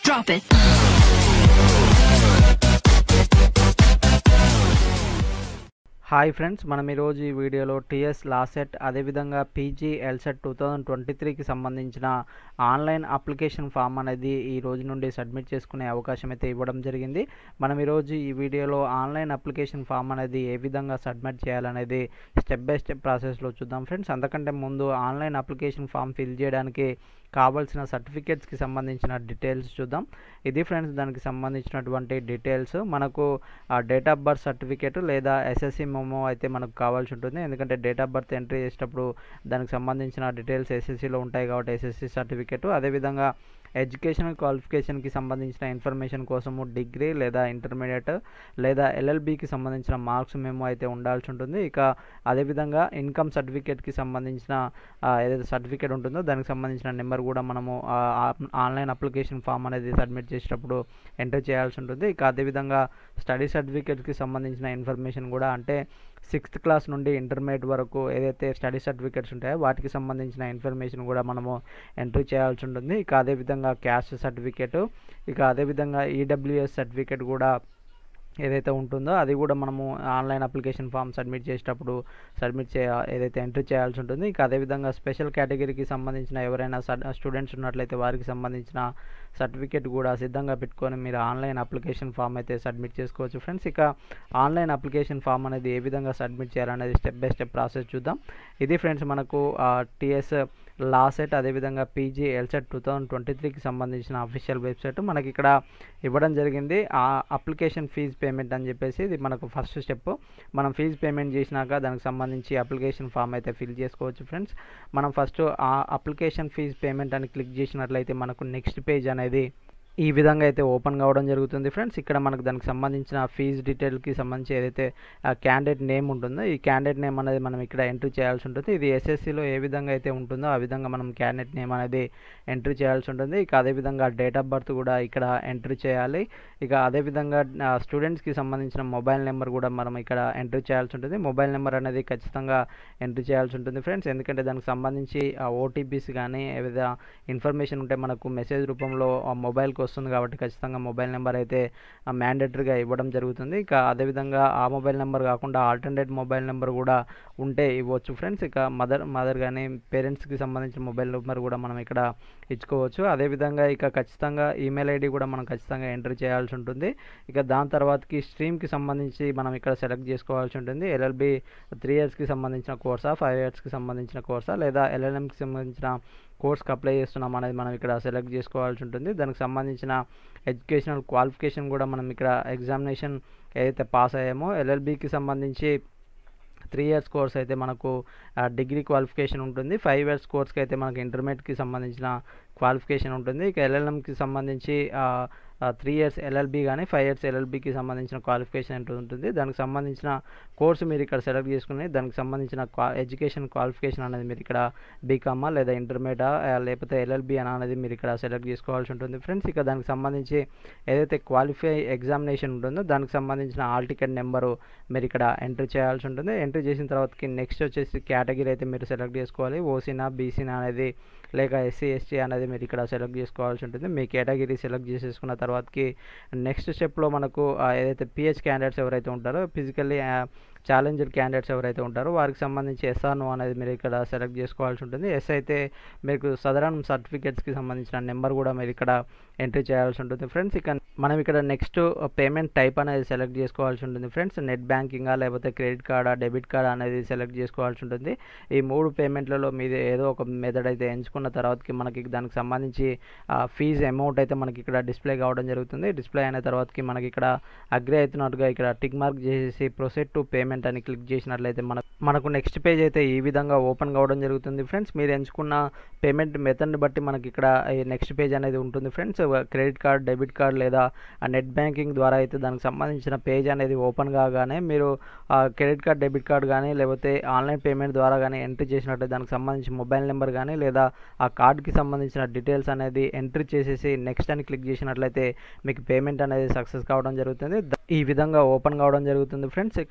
Drop it. Hi friends మనం ఈరోజు ఈ వీడియోలో టీఎస్ లాసెట్ అదేవిధంగా PG LCET two thousand twenty త్రీకి సంబంధించిన ఆన్లైన్ అప్లికేషన్ ఫామ్ అనేది ఈ రోజు నుండి సబ్మిట్ చేసుకునే అవకాశం అయితే ఇవ్వడం జరిగింది మనం ఈరోజు ఈ వీడియోలో ఆన్లైన్ అప్లికేషన్ ఫామ్ అనేది ఏ విధంగా సబ్మిట్ చేయాలనేది స్టెప్ బై స్టెప్ ప్రాసెస్లో చూద్దాం ఫ్రెండ్స్ అంతకంటే ముందు ఆన్లైన్ అప్లికేషన్ ఫామ్ ఫిల్ చేయడానికి కావాల్సిన సర్టిఫికేట్స్కి సంబంధించిన డీటెయిల్స్ చూద్దాం ఇది ఫ్రెండ్స్ దానికి సంబంధించినటువంటి డీటెయిల్స్ మనకు డేట్ ఆఫ్ బర్త్ సర్టిఫికేట్ లేదా ఎస్ఎస్సి మెమో అయితే మనకు కావాల్సి ఉంటుంది ఎందుకంటే డేట్ ఆఫ్ బర్త్ ఎంట్రీ చేసేటప్పుడు దానికి సంబంధించిన డీటెయిల్స్ ఎస్ఎస్సిలో ఉంటాయి కాబట్టి ఎస్ఎస్సి సర్టిఫికేట్ అదేవిధంగా ఎడ్యుకేషనల్ క్వాలిఫికేషన్కి సంబంధించిన ఇన్ఫర్మేషన్ కోసము డిగ్రీ లేదా ఇంటర్మీడియట్ లేదా ఎల్ఎల్బికి సంబంధించిన మార్క్స్ మేము అయితే ఉండాల్సి ఉంటుంది ఇక అదేవిధంగా ఇన్కమ్ సర్టిఫికేట్కి సంబంధించిన ఆ, ఏదైతే సర్టిఫికేట్ ఉంటుందో దానికి సంబంధించిన నెంబర్ కూడా మనము ఆ, ఆ- ఆన్లైన్ అప్లికేషన్ ఫామ్ అనేది సబ్మిట్ చేసేటప్పుడు ఎంటర్ చేయాల్సి ఉంటుంది ఇక అదేవిధంగా స్టడీ సర్టిఫికేట్కి సంబంధించిన ఇన్ఫర్మేషన్ కూడా అంటే సిక్స్త్ క్లాస్ నుండి ఇంటర్మీడియట్ వరకు ఏదైతే స్టడీ సర్టిఫికేట్స్ ఉంటాయో వాటికి సంబంధించిన ఇన్ఫర్మేషన్ కూడా మనము ఎంట్రీ చేయాల్సి ఉంటుంది ఇక అదేవిధంగా క్యాస్ట్ సర్టిఫికేట్ ఇక అదేవిధంగా ఈడబ్ల్యూఎస్ సర్టిఫికేట్ కూడా ఏదైతే ఉంటుందో అది కూడా మనము ఆన్లైన్ అప్లికేషన్ ఫామ్ సబ్మిట్ చేసేటప్పుడు సబ్మిట్ చేయ ఏదైతే ఎంట్రీ చేయాల్సి ఉంటుంది ఇంకా అదేవిధంగా స్పెషల్ కేటగిరీకి సంబంధించిన ఎవరైనా స్టూడెంట్స్ ఉన్నట్లయితే వారికి సంబంధించిన సర్టిఫికేట్ కూడా సిద్ధంగా పెట్టుకొని మీరు ఆన్లైన్ అప్లికేషన్ ఫామ్ అయితే సబ్మిట్ చేసుకోవచ్చు ఫ్రెండ్స్ ఇక ఆన్లైన్ అప్లికేషన్ ఫామ్ అనేది ఏ విధంగా సబ్మిట్ చేయాలనేది స్టెప్ బై స్టెప్ ప్రాసెస్ చూద్దాం ఇది ఫ్రెండ్స్ మనకు టీఎస్ లాసెట్ అదేవిధంగా PG LCET two thousand twenty త్రీకి సంబంధించిన అఫీషియల్ వెబ్సైట్ మనకి ఇక్కడ ఇవ్వడం జరిగింది ఆ అప్లికేషన్ ఫీజ్ పేమెంట్ అని చెప్పేసి ఇది మనకు ఫస్ట్ స్టెప్ మనం ఫీజ్ పేమెంట్ చేసినాక దానికి సంబంధించి అప్లికేషన్ ఫామ్ అయితే ఫిల్ చేసుకోవచ్చు ఫ్రెండ్స్ మనం ఫస్ట్ ఆ అప్లికేషన్ ఫీజ్ పేమెంట్ అని క్లిక్ చేసినట్లయితే మనకు నెక్స్ట్ పేజ్ అనేది ఈ విధంగా అయితే ఓపెన్ కావడం జరుగుతుంది ఫ్రెండ్స్ ఇక్కడ మనకు దానికి సంబంధించిన ఫీజ్ డీటెయిల్కి సంబంధించి ఏదైతే క్యాండిడేట్ నేమ్ ఉంటుందో ఈ క్యాండిడేట్ నేమ్ అనేది మనం ఇక్కడ ఎంట్రీ చేయాల్సి ఉంటుంది ఇది ఎస్ఎస్సిలో ఏ విధంగా అయితే ఉంటుందో ఆ విధంగా మనం క్యాండిడేట్ నేమ్ అనేది ఎంట్రీ చేయాల్సి ఉంటుంది ఇక అదేవిధంగా డేట్ ఆఫ్ బర్త్ కూడా ఇక్కడ ఎంట్రీ చేయాలి ఇక అదేవిధంగా స్టూడెంట్స్కి సంబంధించిన మొబైల్ నెంబర్ కూడా మనం ఇక్కడ ఎంట్రీ చేయాల్సి ఉంటుంది మొబైల్ నెంబర్ అనేది ఖచ్చితంగా ఎంట్రీ చేయాల్సి ఉంటుంది ఫ్రెండ్స్ ఎందుకంటే దానికి సంబంధించి ఓటీపీస్ కానీ ఏదైనా ఇన్ఫర్మేషన్ ఉంటే మనకు మెసేజ్ రూపంలో ఆ మొబైల్కి వస్తుంది కాబట్టి ఖచ్చితంగా మొబైల్ నెంబర్ అయితే మ్యాండేటరీగా ఇవ్వడం జరుగుతుంది ఇక అదేవిధంగా ఆ మొబైల్ నెంబర్ కాకుండా ఆల్టర్నేట్ మొబైల్ నెంబర్ కూడా ఉంటే ఇవ్వచ్చు ఫ్రెండ్స్ ఇక మదర్ మదర్ కానీ పేరెంట్స్కి సంబంధించిన మొబైల్ నెంబర్ కూడా మనం ఇక్కడ ఇచ్చుకోవచ్చు అదేవిధంగా ఇక ఖచ్చితంగా ఈమెయిల్ ఐడి కూడా మనం ఖచ్చితంగా ఎంటర్ చేయాల్సి ఉంటుంది ఇక దాని తర్వాతకి స్ట్రీమ్కి సంబంధించి మనం ఇక్కడ సెలెక్ట్ చేసుకోవాల్సి ఉంటుంది ఎల్ఎల్బి త్రీ ఇయర్స్కి సంబంధించిన కోర్సా ఫైవ్ ఇయర్స్కి సంబంధించిన కోర్సా లేదా ఎల్ఎల్ఎంకి సంబంధించిన కోర్స్కి అప్లై చేస్తున్నాం అనేది మనం ఇక్కడ సెలెక్ట్ చేసుకోవాల్సి ఉంటుంది దానికి సంబంధించిన ఎడ్యుకేషనల్ క్వాలిఫికేషన్ కూడా మనం ఇక్కడ ఎగ్జామినేషన్ ఏదైతే పాస్ అయ్యామో ఎల్ఎల్బికి సంబంధించి త్రీ ఇయర్స్ కోర్స్ అయితే మనకు డిగ్రీ క్వాలిఫికేషన్ ఉంటుంది ఫైవ్ ఇయర్స్ కోర్స్కి అయితే మనకు ఇంటర్మీడియట్కి సంబంధించిన క్వాలిఫికేషన్ ఉంటుంది ఇక ఎల్ఎల్ఎంకి సంబంధించి త్రీ ఇయర్స్ ఎల్ఎల్బి కానీ ఫైవ్ ఇయర్స్ ఎల్ఎల్బికి సంబంధించిన క్వాలిఫికేషన్ అంటూ ఉంటుంది దానికి సంబంధించిన కోర్సు మీరు ఇక్కడ సెలెక్ట్ చేసుకుని దానికి సంబంధించిన క్వా ఎడ్యుకేషన్ క్వాలిఫికేషన్ అనేది మీరు ఇక్కడ బీకామా లేదా ఇంటర్మీడియా లేకపోతే ఎల్ఎల్బి అని అనేది మీరు ఇక్కడ సెలెక్ట్ చేసుకోవాల్సి ఉంటుంది ఫ్రెండ్స్ ఇక దానికి సంబంధించి ఏదైతే క్వాలిఫై ఎగ్జామినేషన్ ఉంటుందో దానికి సంబంధించిన ఆల్ టికెట్ నెంబరు మీరు ఇక్కడ ఎంట్రీ చేయాల్సి ఉంటుంది ఎంట్రీ చేసిన తర్వాతకి నెక్స్ట్ వచ్చేసి కేటగిరీ అయితే మీరు సెలెక్ట్ చేసుకోవాలి ఓసీనా బీసీనా అనేది లేక ఎస్సీ ఎస్టీ అనేది మీరు ఇక్కడ సెలెక్ట్ చేసుకోవాల్సి ఉంటుంది మీ కేటగిరీ సెలెక్ట్ చేసేసుకున్న తర్వాతకి నెక్స్ట్ స్టెప్లో మనకు ఆ, ఏదైతే పిహెచ్ క్యాండిడేట్స్ ఎవరైతే ఉంటారో ఫిజికల్లీ ఛాలెంజ్డ్ క్యాండిడేట్స్ ఎవరైతే ఉంటారో వారికి సంబంధించి ఎస్ఆర్నో అనేది మీరు ఇక్కడ సెలెక్ట్ చేసుకోవాల్సి ఉంటుంది ఎస్ అయితే మీకు సదరన్ సర్టిఫికేట్స్కి సంబంధించిన నెంబర్ కూడా మీరు ఇక్కడ ఎంట్రీ చేయాల్సి ఉంటుంది ఫ్రెండ్స్ ఇక మనం ఇక్కడ నెక్స్ట్ పేమెంట్ టైప్ అనేది సెలెక్ట్ చేసుకోవాల్సి ఉంటుంది ఫ్రెండ్స్ నెట్ బ్యాంకింగా లేకపోతే క్రెడిట్ కార్డా డెబిట్ కార్డ్ అనేది సెలెక్ట్ చేసుకోవాల్సి ఉంటుంది ఈ మూడు పేమెంట్లలో మీది ఏదో ఒక మెథడ్ అయితే ఎంచుకున్న తర్వాతకి మనకి దానికి సంబంధించి ఫీజు అమౌంట్ అయితే మనకి ఇక్కడ డిస్ప్లే కావడం జరుగుతుంది డిస్ప్లే అయిన తర్వాతకి మనకి ఇక్కడ అగ్రి అవుతున్నట్టుగా ఇక్కడ టిక్ మార్క్ చేసేసి ప్రొసెడ్ టు పేమెంట్ అని క్లిక్ చేసినట్లయితే మనకు మనకు నెక్స్ట్ పేజ్ అయితే ఈ విధంగా ఓపెన్ కావడం జరుగుతుంది ఫ్రెండ్స్ మీరు ఎంచుకున్న పేమెంట్ మెథడ్ని బట్టి మనకి ఇక్కడ నెక్స్ట్ పేజ్ అనేది ఉంటుంది friends credit card debit card లేదా నెట్ బ్యాంకింగ్ ద్వారా అయితే దానికి సంబంధించిన పేజ్ అనేది ఓపెన్ కాగానే మీరు క్రెడిట్ కార్డ్ డెబిట్ కార్డ్ కానీ లేకపోతే ఆన్లైన్ పేమెంట్ ద్వారా కానీ ఎంట్రీ చేసినట్లయితే దానికి సంబంధించి మొబైల్ నెంబర్ కానీ లేదా ఆ కార్డ్కి సంబంధించిన డీటెయిల్స్ అనేది ఎంట్రీ చేసేసి నెక్స్ట్ అని క్లిక్ చేసినట్లయితే మీకు పేమెంట్ అనేది సక్సెస్ కావడం జరుగుతుంది ద- ఈ విధంగా ఓపెన్ కావడం జరుగుతుంది ఫ్రెండ్స్ ఇక్కడ your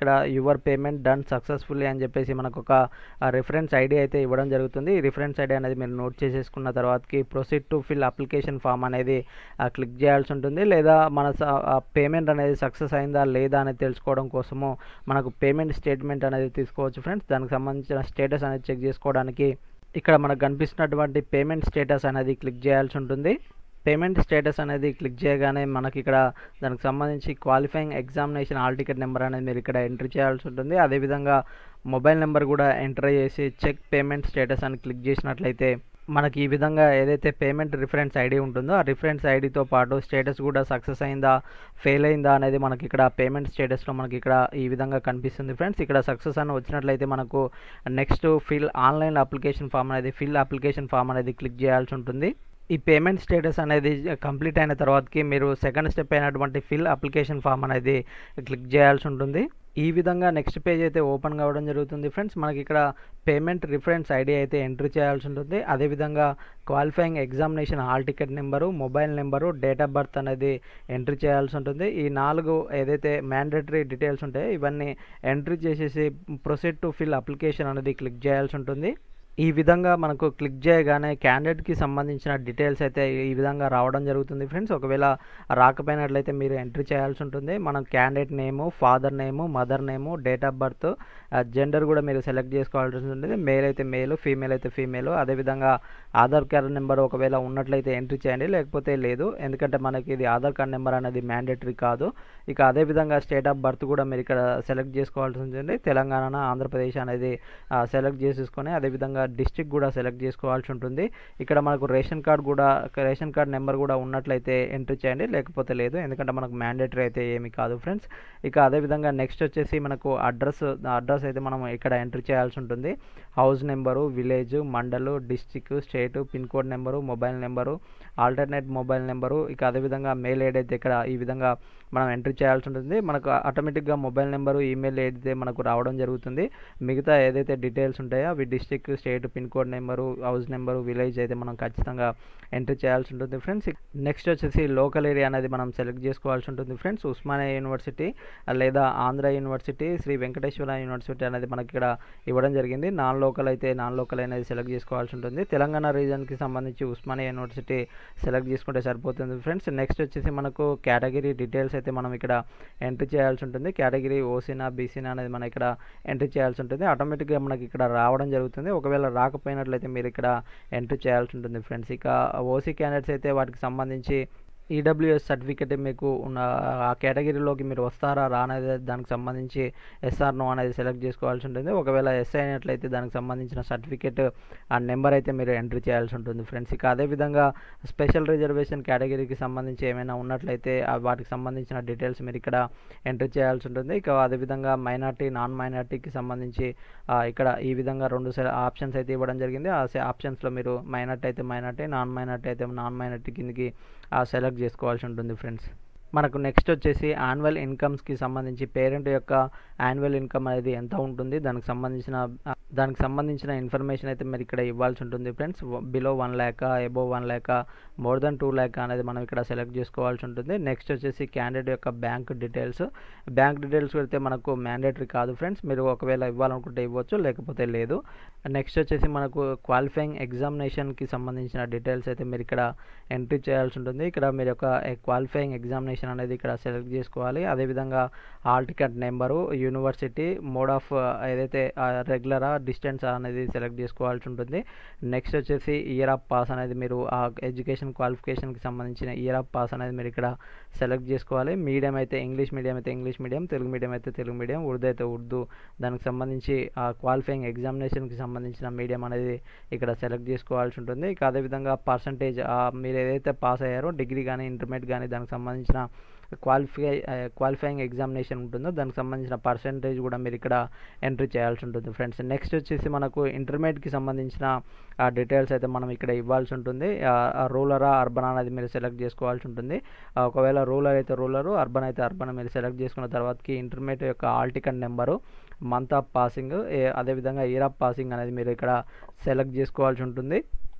your payment done successfully అని చెప్పేసి మనకు ఒక రిఫరెన్స్ ఐడి అయితే ఇవ్వడం జరుగుతుంది ఈ రిఫరెన్స్ ఐడి అనేది మీరు నోట్ చేసేసుకున్న తర్వాతకి proceed to fill application form అనేది క్లిక్ చేయాల్సి ఉంటుంది లేదా మన పేమెంట్ అనేది సక్సెస్ అయిందా లేదా అనేది తెలుసుకోవడం కోసము మనకు పేమెంట్ స్టేట్మెంట్ అనేది తీసుకోవచ్చు ఫ్రెండ్స్ దానికి సంబంధించిన స్టేటస్ అనేది చెక్ చేసుకోవడానికి ఇక్కడ మనకు కనిపిస్తున్నటువంటి పేమెంట్ స్టేటస్ అనేది క్లిక్ చేయాల్సి ఉంటుంది పేమెంట్ స్టేటస్ అనేది క్లిక్ చేయగానే మనకి ఇక్కడ దానికి సంబంధించి qualifying examination hall ticket number అనేది మీరు ఇక్కడ ఎంట్రీ చేయాల్సి ఉంటుంది అదేవిధంగా మొబైల్ నెంబర్ కూడా ఎంటర్ చేసి చెక్ పేమెంట్ స్టేటస్ అని క్లిక్ చేసినట్లయితే మనకి ఈ విధంగా ఏదైతే పేమెంట్ రిఫరెన్స్ ఐడి ఉంటుందో ఆ రిఫరెన్స్ ఐడితో పాటు స్టేటస్ కూడా సక్సెస్ అయిందా ఫెయిల్ అయిందా అనేది మనకి ఇక్కడ పేమెంట్ స్టేటస్లో మనకి ఇక్కడ ఈ విధంగా కనిపిస్తుంది ఫ్రెండ్స్ ఇక్కడ సక్సెస్ అని వచ్చినట్లయితే మనకు next fill online application form అనేది ఫిల్ అప్లికేషన్ ఫామ్ అనేది క్లిక్ చేయాల్సి ఉంటుంది ఈ పేమెంట్ స్టేటస్ అనేది కంప్లీట్ అయిన తర్వాతకి మీరు సెకండ్ స్టెప్ అయినటువంటి ఫిల్ అప్లికేషన్ ఫామ్ అనేది క్లిక్ చేయాల్సి ఉంటుంది ఈ విధంగా నెక్స్ట్ పేజ్ అయితే ఓపెన్ కావడం జరుగుతుంది ఫ్రెండ్స్ మనకి ఇక్కడ పేమెంట్ రిఫరెన్స్ ఐడి అయితే ఎంట్రీ చేయాల్సి ఉంటుంది అదేవిధంగా qualifying examination hall ticket number mobile number date of birth అనేది ఎంట్రీ చేయాల్సి ఉంటుంది ఈ నాలుగు ఏదైతే మ్యాండేటరీ డీటెయిల్స్ ఉంటాయో ఇవన్నీ ఎంట్రీ చేసేసి ప్రొసీడ్ టు ఫిల్ అప్లికేషన్ అనేది క్లిక్ చేయాల్సి ఉంటుంది ఈ విధంగా మనకు క్లిక్ చేయగానే క్యాండిడేట్కి సంబంధించిన డీటెయిల్స్ అయితే ఈ విధంగా రావడం జరుగుతుంది ఫ్రెండ్స్ ఒకవేళ రాకపోయినట్లయితే మీరు ఎంట్రీ చేయాల్సి ఉంటుంది మనం candidate name father name mother name date of birth gender కూడా మీరు సెలెక్ట్ చేసుకోవాల్సి ఉంటుంది మేల్ అయితే మేలు ఫీమేల్ అయితే ఫీమేల్ అదేవిధంగా ఆధార్ కార్డ్ నెంబర్ ఒకవేళ ఉన్నట్లయితే ఎంట్రీ చేయండి లేకపోతే లేదు ఎందుకంటే మనకి ఇది ఆధార్ కార్డ్ నెంబర్ అనేది మ్యాండేటరీ కాదు ఇక అదేవిధంగా స్టేట్ ఆఫ్ బర్త్ కూడా మీరు ఇక్కడ సెలెక్ట్ చేసుకోవాల్సి ఉంటుంది తెలంగాణ ఆంధ్రప్రదేశ్ అనేది సెలెక్ట్ చేసేసుకొని అదేవిధంగా డిస్టిక్ కూడా సెలెక్ట్ చేసుకోవాల్సి ఉంటుంది ఇక్కడ మనకు రేషన్ కార్డ్ కూడా రేషన్ కార్డ్ నెంబర్ కూడా ఉన్నట్లయితే ఎంట్రీ చేయండి లేకపోతే లేదు ఎందుకంటే మనకు మ్యాండేటరీ అయితే ఏమి కాదు ఫ్రెండ్స్ ఇక అదేవిధంగా నెక్స్ట్ వచ్చేసి మనకు అడ్రస్ అడ్రస్ అయితే మనం ఇక్కడ ఎంట్రీ చేయాల్సి ఉంటుంది house number village mandal district state pin code number mobile number alternate mobile number ఇక అదేవిధంగా మెయిల్ ఐడి అయితే ఇక్కడ ఈ విధంగా మనం ఎంట్రీ చేయాల్సి ఉంటుంది మనకు ఆటోమేటిక్గా మొబైల్ నెంబరు ఈమెయిల్ అయితే మనకు రావడం జరుగుతుంది మిగతా ఏదైతే డీటెయిల్స్ ఉంటాయో అవి district state pin code number house number village అయితే మనం ఖచ్చితంగా ఎంట్రీ చేయాల్సి ఉంటుంది ఫ్రెండ్స్ నెక్స్ట్ వచ్చేసి లోకల్ ఏరియా అనేది మనం సెలెక్ట్ చేసుకోవాల్సి ఉంటుంది ఫ్రెండ్స్ ఉస్మానియా యూనివర్సిటీ లేదా ఆంధ్ర యూనివర్సిటీ శ్రీ వెంకటేశ్వర యూనివర్సిటీ అనేది మనకి ఇక్కడ ఇవ్వడం జరిగింది నాన్ లోకల్ అయితే నాన్ లోకల్ అనేది సెలెక్ట్ చేసుకోవాల్సి ఉంటుంది తెలంగాణ రీజన్కి సంబంధించి ఉస్మానియా యూనివర్సిటీ సెలెక్ట్ చేసుకుంటే సరిపోతుంది ఫ్రెండ్స్ నెక్స్ట్ వచ్చేసి మనకు కేటగిరీ డీటెయిల్స్ అయితే మనం ఇక్కడ ఎంట్రీ చేయాల్సి ఉంటుంది కేటగిరీ ఓసీనా బీసీనా అనేది మనం ఇక్కడ ఎంట్రీ చేయాల్సి ఉంటుంది ఆటోమేటిక్గా మనకి ఇక్కడ రావడం జరుగుతుంది ఒకవేళ రాకపోయినట్లయితే మీరు ఇక్కడ ఎంట్రీ చేయాల్సి ఉంటుంది ఫ్రెండ్స్ ఇక ఓసీ క్యాండిడేట్స్ అయితే వాటికి సంబంధించి ఈడబ్ల్యూఎస్ సర్టిఫికేట్ మీకు ఉన్న ఆ కేటగిరీలోకి మీరు వస్తారా రానేది దానికి సంబంధించి ఎస్ఆర్ నో అనేది సెలెక్ట్ చేసుకోవాల్సి ఉంటుంది ఒకవేళ ఎస్ అయినట్లయితే దానికి సంబంధించిన సర్టిఫికేట్ ఆ నెంబర్ అయితే మీరు ఎంట్రీ చేయాల్సి ఉంటుంది ఫ్రెండ్స్ ఇక అదేవిధంగా స్పెషల్ రిజర్వేషన్ కేటగిరీకి సంబంధించి ఏమైనా ఉన్నట్లయితే వాటికి సంబంధించిన డీటెయిల్స్ మీరు ఇక్కడ ఎంట్రీ చేయాల్సి ఉంటుంది ఇక అదేవిధంగా మైనార్టీ నాన్ మైనార్టీకి సంబంధించి ఇక్కడ ఈ విధంగా రెండు ఆప్షన్స్ అయితే ఇవ్వడం జరిగింది ఆ ఆప్షన్స్లో మీరు మైనార్టీ అయితే మైనార్టీ నాన్ మైనార్టీ అయితే నాన్ మైనార్టీ కిందకి సెలెక్ట్ చేసుకోవాల్సి ఉంటుంది ఫ్రెండ్స్ మనకు నెక్స్ట్ వచ్చేసి యాన్యువల్ ఇన్కమ్స్కి సంబంధించి పేరెంట్ యొక్క యాన్యువల్ ఇన్కమ్ అనేది ఎంత ఉంటుంది దానికి సంబంధించిన దానికి సంబంధించిన ఇన్ఫర్మేషన్ అయితే మీరు ఇక్కడ ఇవ్వాల్సి ఉంటుంది friends below one lakh above one lakh more than two lakh అనేది మనం ఇక్కడ సెలెక్ట్ చేసుకోవాల్సి ఉంటుంది నెక్స్ట్ వచ్చేసి క్యాండిడేట్ యొక్క బ్యాంక్ డీటెయిల్స్ బ్యాంక్ డీటెయిల్స్ పెడితే మనకు మ్యాండేటరీ కాదు ఫ్రెండ్స్ మీరు ఒకవేళ ఇవ్వాలనుకుంటే ఇవ్వచ్చు లేకపోతే లేదు నెక్స్ట్ వచ్చేసి మనకు క్వాలిఫైయింగ్ ఎగ్జామినేషన్కి సంబంధించిన డీటెయిల్స్ అయితే మీరు ఇక్కడ ఎంట్రీ చేయాల్సి ఉంటుంది ఇక్కడ మీరు యొక్క క్వాలిఫైయింగ్ ఎగ్జామినేషన్ అనేది ఇక్కడ సెలెక్ట్ చేసుకోవాలి అదేవిధంగా hall ticket number university mode of ఏదైతే రెగ్యులరా డిస్టెన్స్ అనేది సెలెక్ట్ చేసుకోవాల్సి ఉంటుంది నెక్స్ట్ వచ్చేసి ఇయర్ ఆఫ్ పాస్ అనేది మీరు ఆ ఎడ్యుకేషన్ క్వాలిఫికేషన్కి సంబంధించిన ఇయర్ ఆఫ్ పాస్ అనేది మీరు ఇక్కడ సెలెక్ట్ చేసుకోవాలి మీడియం అయితే ఇంగ్లీష్ మీడియం అయితే ఇంగ్లీష్ మీడియం తెలుగు మీడియం అయితే తెలుగు మీడియం ఉర్దూ అయితే ఉర్దూ దానికి సంబంధించి ఆ క్వాలిఫైయింగ్ ఎగ్జామినేషన్కి సంబంధించిన మీడియం అనేది ఇక్కడ సెలెక్ట్ చేసుకోవాల్సి ఉంటుంది ఇక అదేవిధంగా పర్సంటేజ్ మీరు ఏదైతే పాస్ అయ్యారో డిగ్రీ కానీ ఇంటర్మీడియట్ కానీ దానికి సంబంధించిన క్వాలిఫై క్వాలిఫైయింగ్ ఎగ్జామినేషన్ ఉంటుందో దానికి సంబంధించిన పర్సంటేజ్ కూడా మీరు ఇక్కడ ఎంట్రీ చేయాల్సి ఉంటుంది ఫ్రెండ్స్ నెక్స్ట్ వచ్చేసి మనకు ఇంటర్మీడియట్కి సంబంధించిన డీటెయిల్స్ అయితే మనం ఇక్కడ ఇవ్వాల్సి ఉంటుంది రూలరా అర్బన్ అనేది మీరు సెలెక్ట్ చేసుకోవాల్సి ఉంటుంది ఒకవేళ రూలర్ అయితే రూలరు అర్బన్ అయితే అర్బన్ మీరు సెలెక్ట్ చేసుకున్న తర్వాతకి ఇంటర్మీడియట్ యొక్క hall ticket number month of passing అదేవిధంగా ఇయర్ ఆఫ్ పాసింగ్ అనేది మీరు ఇక్కడ సెలెక్ట్ చేసుకోవాల్సి ఉంటుంది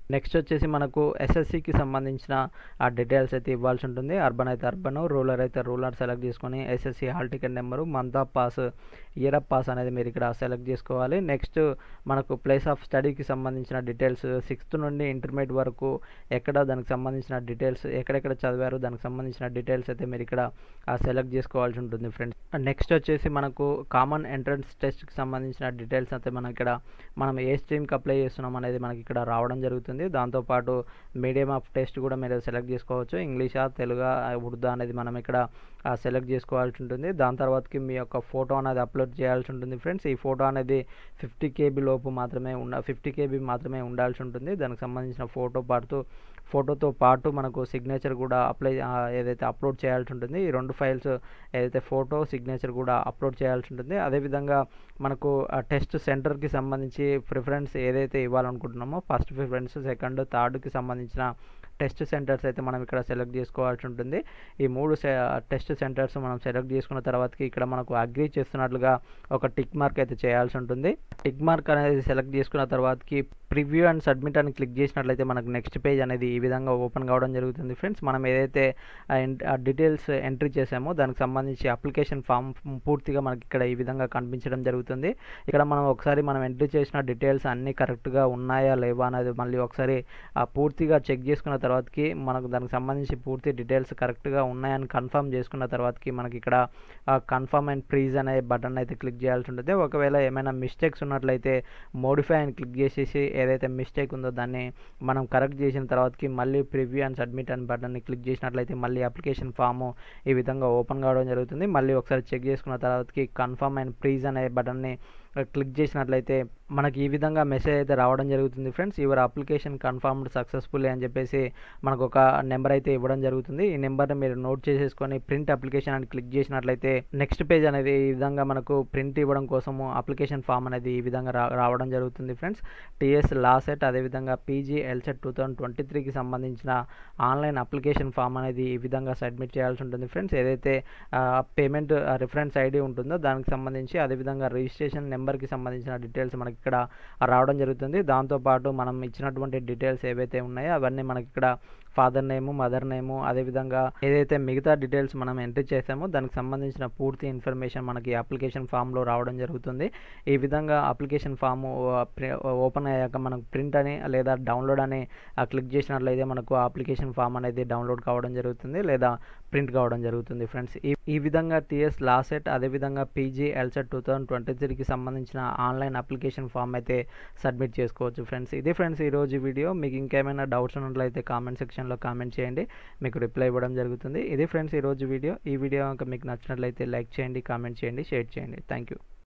నెక్స్ట్ వచ్చేసి మనకు ఎస్ఎస్సికి సంబంధించిన ఆ డీటెయిల్స్ అయితే ఇవ్వాల్సి ఉంటుంది అర్బన్ అయితే అర్బన్ రూరల్ అయితే రూరల్ సెలెక్ట్ చేసుకొని SSC hall ticket number month of pass year of pass అనేది మీరు ఇక్కడ సెలెక్ట్ చేసుకోవాలి నెక్స్ట్ మనకు ప్లేస్ ఆఫ్ స్టడీకి సంబంధించిన డీటెయిల్స్ సిక్స్త్ నుండి ఇంటర్మీడియట్ వరకు ఎక్కడ దానికి సంబంధించిన డీటెయిల్స్ ఎక్కడెక్కడ చదివారు దానికి సంబంధించిన డీటెయిల్స్ అయితే మీరు ఇక్కడ సెలెక్ట్ చేసుకోవాల్సి ఉంటుంది ఫ్రెండ్స్ నెక్స్ట్ వచ్చేసి మనకు కామన్ ఎంట్రన్స్ టెస్ట్కి సంబంధించిన డీటెయిల్స్ అయితే మనం ఇక్కడ మనం ఏ స్ట్రీమ్కి అప్లై చేస్తున్నాం అనేది మనకి ఇక్కడ రావడం జరుగుతుంది దాంతోపాటు మీడియం ఆఫ్ టెస్ట్ కూడా మీరు సెలెక్ట్ చేసుకోవచ్చు ఇంగ్లీషా తెలుగా ఉర్దూ అనేది మనం ఇక్కడ సెలెక్ట్ చేసుకోవాల్సి ఉంటుంది దాని తర్వాతకి మీ యొక్క ఫోటో అనేది అప్లోడ్ చేయాల్సి ఉంటుంది ఫ్రెండ్స్ ఈ ఫోటో అనేది ఫిఫ్టీ కేబీ లోపు మాత్రమే ఉండ ఫిఫ్టీ కేబీ మాత్రమే ఉండాల్సి ఉంటుంది దానికి సంబంధించిన ఫోటో పాడుతూ ఫోటోతో పాటు మనకు సిగ్నేచర్ కూడా అప్లై ఏదైతే అప్లోడ్ చేయాల్సి ఉంటుంది ఈ రెండు ఫైల్స్ ఏదైతే ఫోటో సిగ్నేచర్ కూడా అప్లోడ్ చేయాల్సి ఉంటుంది అదేవిధంగా మనకు టెస్ట్ సెంటర్కి సంబంధించి ప్రిఫరెన్స్ ఏదైతే ఇవ్వాలనుకుంటున్నామో ఫస్ట్ ప్రిఫరెన్స్ సెకండ్ థర్డ్కి సంబంధించిన టెస్ట్ సెంటర్స్ అయితే మనం ఇక్కడ సెలెక్ట్ చేసుకోవాల్సి ఉంటుంది ఈ మూడు టెస్ట్ సెంటర్స్ మనం సెలెక్ట్ చేసుకున్న తర్వాతకి ఇక్కడ మనకు అగ్రీ చేస్తున్నట్లుగా ఒక టిక్ మార్క్ అయితే చేయాల్సి ఉంటుంది టిక్ మార్క్ అనేది సెలెక్ట్ చేసుకున్న తర్వాతకి ప్రివ్యూ అండ్ సబ్మిట్ అని క్లిక్ చేసినట్లయితే మనకు నెక్స్ట్ పేజ్ అనేది ఈ విధంగా ఓపెన్ కావడం జరుగుతుంది ఫ్రెండ్స్ మనం ఏదైతే ఆ డీటెయిల్స్ ఎంట్రీ చేసామో దానికి సంబంధించి అప్లికేషన్ ఫామ్ పూర్తిగా మనకి ఇక్కడ ఈ విధంగా కనిపించడం జరుగుతుంది ఇక్కడ మనం ఒకసారి మనం ఎంట్రీ చేసిన డీటెయిల్స్ అన్నీ కరెక్ట్గా ఉన్నాయా లేవా అనేది మళ్ళీ ఒకసారి పూర్తిగా చెక్ చేసుకున్న తర్వాతకి మనకు దానికి సంబంధించి పూర్తి డీటెయిల్స్ కరెక్ట్గా ఉన్నాయని కన్ఫర్మ్ చేసుకున్న తర్వాతకి మనకి ఇక్కడ కన్ఫర్మ్ అండ్ ప్రీజ్ అనే బటన్ అయితే క్లిక్ చేయాల్సి ఉంటుంది ఒకవేళ ఏమైనా మిస్టేక్స్ ఉన్నట్లయితే మోడిఫై అని క్లిక్ చేసేసి ఏదైతే మిస్టేక్ ఉందో దాన్ని మనం కరెక్ట్ చేసిన తర్వాతకి మళ్ళీ ప్రివ్యూ అండ్ సబ్మిట్ అని బటన్ని క్లిక్ చేసినట్లయితే మళ్ళీ అప్లికేషన్ ఫాము ఈ విధంగా ఓపెన్ కావడం జరుగుతుంది మళ్ళీ ఒకసారి చెక్ చేసుకున్న తర్వాతకి కన్ఫర్మ్ అండ్ ప్రీజ్ అనే బటన్ని క్లిక్ చేసినట్లయితే మనకి ఈ విధంగా మెసేజ్ అయితే రావడం జరుగుతుంది friends your application confirmed successfully అని చెప్పేసి మనకు ఒక నెంబర్ అయితే ఇవ్వడం జరుగుతుంది ఈ నెంబర్ని మీరు నోట్ చేసేసుకొని ప్రింట్ అప్లికేషన్ అని క్లిక్ చేసినట్లయితే నెక్స్ట్ పేజ్ అనేది ఈ విధంగా మనకు ప్రింట్ ఇవ్వడం కోసము అప్లికేషన్ ఫామ్ అనేది ఈ విధంగా రావడం జరుగుతుంది ఫ్రెండ్స్ టీఎస్ లాసెట్ అదేవిధంగా PG LCET two thousand twenty త్రీకి సంబంధించిన ఆన్లైన్ అప్లికేషన్ ఫామ్ అనేది ఈ విధంగా సబ్మిట్ చేయాల్సి ఉంటుంది ఫ్రెండ్స్ ఏదైతే పేమెంట్ రిఫరెన్స్ ఐడి ఉంటుందో దానికి సంబంధించి అదేవిధంగా రిజిస్ట్రేషన్ నెంబర్కి సంబంధించిన డీటెయిల్స్ మనకి ఇక్కడ రావడం జరుగుతుంది దాంతోపాటు మనం ఇచ్చినటువంటి డీటెయిల్స్ ఏవైతే ఉన్నాయో అవన్నీ మనకి ఇక్కడ ఫాదర్ నేము మదర్ నేము అదేవిధంగా ఏదైతే మిగతా డీటెయిల్స్ మనం ఎంట్రీ చేసామో దానికి సంబంధించిన పూర్తి ఇన్ఫర్మేషన్ మనకి అప్లికేషన్ ఫామ్లో రావడం జరుగుతుంది ఈ విధంగా అప్లికేషన్ ఫామ్ ఓపెన్ అయ్యాక మనకు ప్రింట్ అని లేదా డౌన్లోడ్ అని క్లిక్ చేసినట్లయితే మనకు అప్లికేషన్ ఫామ్ అనేది డౌన్లోడ్ కావడం జరుగుతుంది లేదా ప్రింట్ కావడం జరుగుతుంది ఫ్రెండ్స్ ఈ ఈ విధంగా టీఎస్ లాసెట్ అదేవిధంగా PG LCET two thousand twenty త్రీకి సంబంధించిన ఆన్లైన్ అప్లికేషన్ ఫామ్ అయితే సబ్మిట్ చేసుకోవచ్చు ఫ్రెండ్స్ ఇది ఫ్రెండ్స్ ఈరోజు వీడియో మీకు ఇంకేమైనా డౌట్స్ ఉన్నట్లయితే కామెంట్ సెక్షన్లో కామెంట్ చేయండి మీకు రిప్లై ఇవ్వడం జరుగుతుంది ఇది ఫ్రెండ్స్ ఈరోజు వీడియో ఈ వీడియో కనుక మీకు నచ్చినట్లయితే లైక్ చేయండి కామెంట్ చేయండి షేర్ చేయండి థ్యాంక్ యూ